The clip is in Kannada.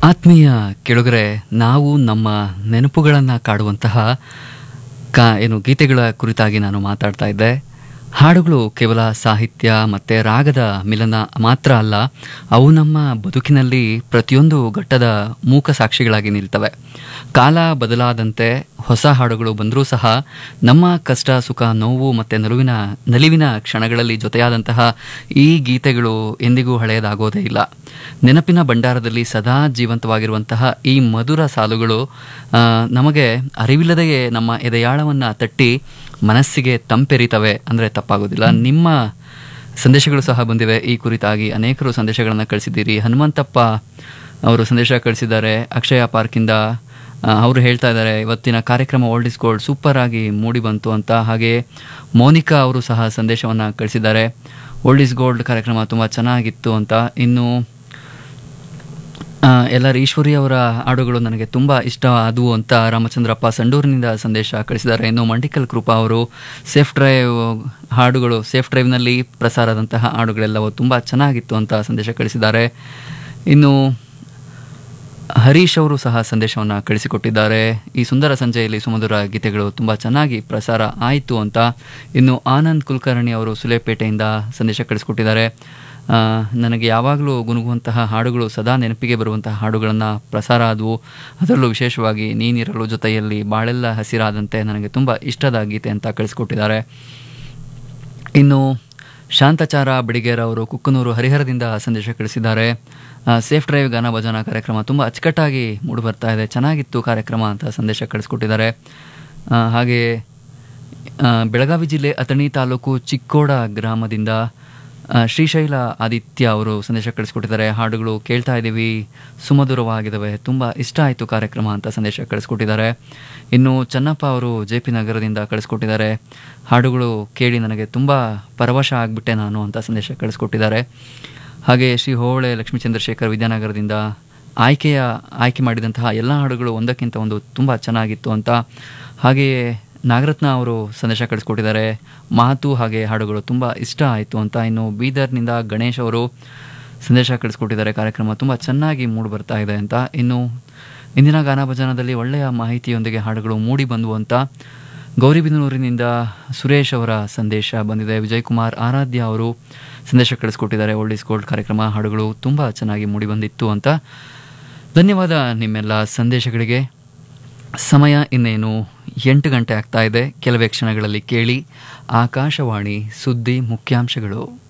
ಆತ್ಮೀಯ ಕೆಳಗರೆ ನಾವು ನಮ್ಮ ನೆನಪುಗಳನ್ನು ಕಾಡುವಂತಹ ಕಾ ಏನು ಗೀತೆಗಳ ಕುರಿತಾಗಿ ನಾನು ಮಾತಾಡ್ತಾ ಇದ್ದೆ ಹಾಡುಗಳು ಕೇವಲ ಸಾಹಿತ್ಯ ಮತ್ತು ರಾಗದ ಮಿಲನ ಮಾತ್ರ ಅಲ್ಲ ಅವು ನಮ್ಮ ಬದುಕಿನಲ್ಲಿ ಪ್ರತಿಯೊಂದು ಘಟ್ಟದ ಮೂಕ ಸಾಕ್ಷಿಗಳಾಗಿ ನಿಲ್ತವೆ ಕಾಲ ಬದಲಾದಂತೆ ಹೊಸ ಹಾಡುಗಳು ಬಂದರೂ ಸಹ ನಮ್ಮ ಕಷ್ಟ ಸುಖ ನೋವು ಮತ್ತು ನಲುವಿನ ನಲಿವಿನ ಕ್ಷಣಗಳಲ್ಲಿ ಜೊತೆಯಾದಂತಹ ಈ ಗೀತೆಗಳು ಎಂದಿಗೂ ಹಳೆಯದಾಗೋದೇ ಇಲ್ಲ ನೆನಪಿನ ಭಂಡಾರದಲ್ಲಿ ಸದಾ ಜೀವಂತವಾಗಿರುವಂತಹ ಈ ಮಧುರ ಸಾಲುಗಳು ಆ, ನಮಗೆ ಅರಿವಿಲ್ಲದೆಯೇ ನಮ್ಮ ಎದೆಯಾಳವನ್ನು ತಟ್ಟಿ ಮನಸ್ಸಿಗೆ ತಂಪೆರಿತವೆ ಅಂದರೆ ತಪ್ಪಾಗೋದಿಲ್ಲ ನಿಮ್ಮ ಸಂದೇಶಗಳು ಸಹ ಬಂದಿವೆ ಈ ಕುರಿತಾಗಿ ಅನೇಕರು ಸಂದೇಶಗಳನ್ನು ಕಳಿಸಿದ್ದೀರಿ ಹನುಮಂತಪ್ಪ ಅವರು ಸಂದೇಶ ಕಳಿಸಿದ್ದಾರೆ ಅಕ್ಷಯ ಪಾರ್ಕಿಂದ ಆ, ಅವರು ಹೇಳ್ತಾ ಇದ್ದಾರೆ ಇವತ್ತಿನ ಕಾರ್ಯಕ್ರಮ ಓಲ್ಡ್ ಇಸ್ ಗೋಲ್ಡ್ ಸೂಪರ್ ಆಗಿ ಮೂಡಿ ಬಂತು ಅಂತ ಹಾಗೆ ಮೋನಿಕಾ ಅವರು ಸಹ ಸಂದೇಶವನ್ನು ಕಳಿಸಿದ್ದಾರೆ ಓಲ್ಡ್ ಇಸ್ ಗೋಲ್ಡ್ ಕಾರ್ಯಕ್ರಮ ತುಂಬ ಚೆನ್ನಾಗಿತ್ತು ಅಂತ ಇನ್ನು ಆ, ಎಲ್ಲರ ಈಶ್ವರಿ ಅವರ ಹಾಡುಗಳು ನನಗೆ ತುಂಬ ಇಷ್ಟ ಆದವು ಅಂತ ರಾಮಚಂದ್ರಪ್ಪ ಸಂಡೂರಿನಿಂದ ಸಂದೇಶ ಕಳಿಸಿದ್ದಾರೆ ಇನ್ನು ಮಂಡಿಕಲ್ ಕೃಪಾ ಅವರು ಸೇಫ್ ಡ್ರೈವ್ ಹಾಡುಗಳು ಸೇಫ್ ಡ್ರೈವ್ನಲ್ಲಿ ಪ್ರಸಾರದಂತಹ ಹಾಡುಗಳೆಲ್ಲವೂ ತುಂಬ ಚೆನ್ನಾಗಿತ್ತು ಅಂತ ಸಂದೇಶ ಕಳಿಸಿದ್ದಾರೆ ಇನ್ನು ಹರೀಶ್ ಅವರು ಸಹ ಸಂದೇಶವನ್ನು ಕಳಿಸಿಕೊಟ್ಟಿದ್ದಾರೆ ಈ ಸುಂದರ ಸಂಜೆಯಲ್ಲಿ ಸುಮಧುರ ಗೀತೆಗಳು ತುಂಬ ಚೆನ್ನಾಗಿ ಪ್ರಸಾರ ಆಯಿತು ಅಂತ ಇನ್ನು ಆನಂದ್ ಕುಲಕರ್ಣಿ ಅವರು ಸುಲೇಪೇಟೆಯಿಂದ ಸಂದೇಶ ಕಳಿಸಿಕೊಟ್ಟಿದ್ದಾರೆ ಆ, ನನಗೆ ಯಾವಾಗಲೂ ಗುನುಗುವಂತಹ ಹಾಡುಗಳು ಸದಾ ನೆನಪಿಗೆ ಬರುವಂತಹ ಹಾಡುಗಳನ್ನು ಪ್ರಸಾರ ಆದವು ಅದರಲ್ಲೂ ವಿಶೇಷವಾಗಿ ನೀನಿರಲು ಜೊತೆಯಲ್ಲಿ ಬಾಳೆಲ್ಲ ಹಸಿರಾದಂತೆ ನನಗೆ ತುಂಬ ಇಷ್ಟದ ಗೀತೆ ಅಂತ ಕಳಿಸ್ಕೊಟ್ಟಿದ್ದಾರೆ ಇನ್ನು ಶಾಂತಚಾರ ಬಿಡಿಗೇರ್ ಅವರು ಕುಕ್ಕನೂರು ಹರಿಹರದಿಂದ ಸಂದೇಶ ಕಳಿಸಿದ್ದಾರೆ ಆ, ಸೇಫ್ ಡ್ರೈವ್ ಗಾನ ಭಜನಾ ಕಾರ್ಯಕ್ರಮ ತುಂಬ ಅಚ್ಚುಕಟ್ಟಾಗಿ ಮೂಡಿ ಬರ್ತಾ ಇದೆ ಚೆನ್ನಾಗಿತ್ತು ಕಾರ್ಯಕ್ರಮ ಅಂತ ಸಂದೇಶ ಕಳಿಸ್ಕೊಟ್ಟಿದ್ದಾರೆ ಆ, ಹಾಗೆ ಆ, ಬೆಳಗಾವಿ ಜಿಲ್ಲೆ ಅಥಣಿ ತಾಲೂಕು ಚಿಕ್ಕೋಡ ಗ್ರಾಮದಿಂದ ಆ, ಶ್ರೀಶೈಲ ಆದಿತ್ಯ ಅವರು ಸಂದೇಶ ಕಳಿಸ್ಕೊಟ್ಟಿದ್ದಾರೆ ಹಾಡುಗಳು ಕೇಳ್ತಾ ಇದ್ದೀವಿ ಸುಮಧುರವಾಗಿದ್ದಾವೆ ತುಂಬ ಇಷ್ಟ ಆಯಿತು ಕಾರ್ಯಕ್ರಮ ಅಂತ ಸಂದೇಶ ಕಳಿಸ್ಕೊಟ್ಟಿದ್ದಾರೆ ಇನ್ನು ಚನ್ನಪ್ಪ ಅವರು ಜೆ ಪಿ ನಗರದಿಂದ ಕಳಿಸ್ಕೊಟ್ಟಿದ್ದಾರೆ ಹಾಡುಗಳು ಕೇಳಿ ನನಗೆ ತುಂಬ ಪರವಶ ಆಗಿಬಿಟ್ಟೆ ನಾನು ಅಂತ ಸಂದೇಶ ಕಳಿಸ್ಕೊಟ್ಟಿದ್ದಾರೆ ಹಾಗೆ ಶ್ರೀ ಹೋಳೆ ಲಕ್ಷ್ಮೀ ಚಂದ್ರಶೇಖರ್ ವಿದ್ಯಾನಗರದಿಂದ ಆಯ್ಕೆಯ ಆಯ್ಕೆ ಮಾಡಿದಂತಹ ಎಲ್ಲ ಹಾಡುಗಳು ಒಂದಕ್ಕಿಂತ ಒಂದು ತುಂಬ ಚೆನ್ನಾಗಿತ್ತು ಅಂತ ಹಾಗೆಯೇ ನಾಗರತ್ನ ಅವರು ಸಂದೇಶ ಕಳಿಸ್ಕೊಟ್ಟಿದ್ದಾರೆ ಮಾತು ಹಾಗೆ ಹಾಡುಗಳು ತುಂಬ ಇಷ್ಟ ಆಯಿತು ಅಂತ ಇನ್ನು ಬೀದರ್ನಿಂದ ಗಣೇಶ್ ಅವರು ಸಂದೇಶ ಕಳಿಸ್ಕೊಟ್ಟಿದ್ದಾರೆ ಕಾರ್ಯಕ್ರಮ ತುಂಬ ಚೆನ್ನಾಗಿ ಮೂಡಿ ಬರ್ತಾ ಇದೆ ಅಂತ ಇನ್ನು ಇಂದಿನ ಗಾನ ಭಜನದಲ್ಲಿ ಒಳ್ಳೆಯ ಮಾಹಿತಿಯೊಂದಿಗೆ ಹಾಡುಗಳು ಮೂಡಿ ಬಂದವು ಅಂತ ಗೌರಿಬಿದನೂರಿನಿಂದ ಸುರೇಶ್ ಅವರ ಸಂದೇಶ ಬಂದಿದೆ ವಿಜಯ್ ಕುಮಾರ್ ಆರಾಧ್ಯ ಅವರು ಸಂದೇಶ ಕಳಿಸ್ಕೊಟ್ಟಿದ್ದಾರೆ ಓಲ್ಡ್ ಇಸ್ ಗೋಲ್ಡ್ ಕಾರ್ಯಕ್ರಮ ಹಾಡುಗಳು ತುಂಬ ಚೆನ್ನಾಗಿ ಮೂಡಿ ಬಂದಿತ್ತು ಅಂತ ಧನ್ಯವಾದ ನಿಮ್ಮೆಲ್ಲ ಸಂದೇಶಗಳಿಗೆ ಸಮಯ ಇನ್ನೇನು ಎಂಟು ಗಂಟೆ ಆಗ್ತಾ ಇದೆ ಕೆಲವೇ ಕ್ಷಣಗಳಲ್ಲಿ ಕೇಳಿ ಆಕಾಶವಾಣಿ ಸುದ್ದಿ ಮುಖ್ಯಾಂಶಗಳು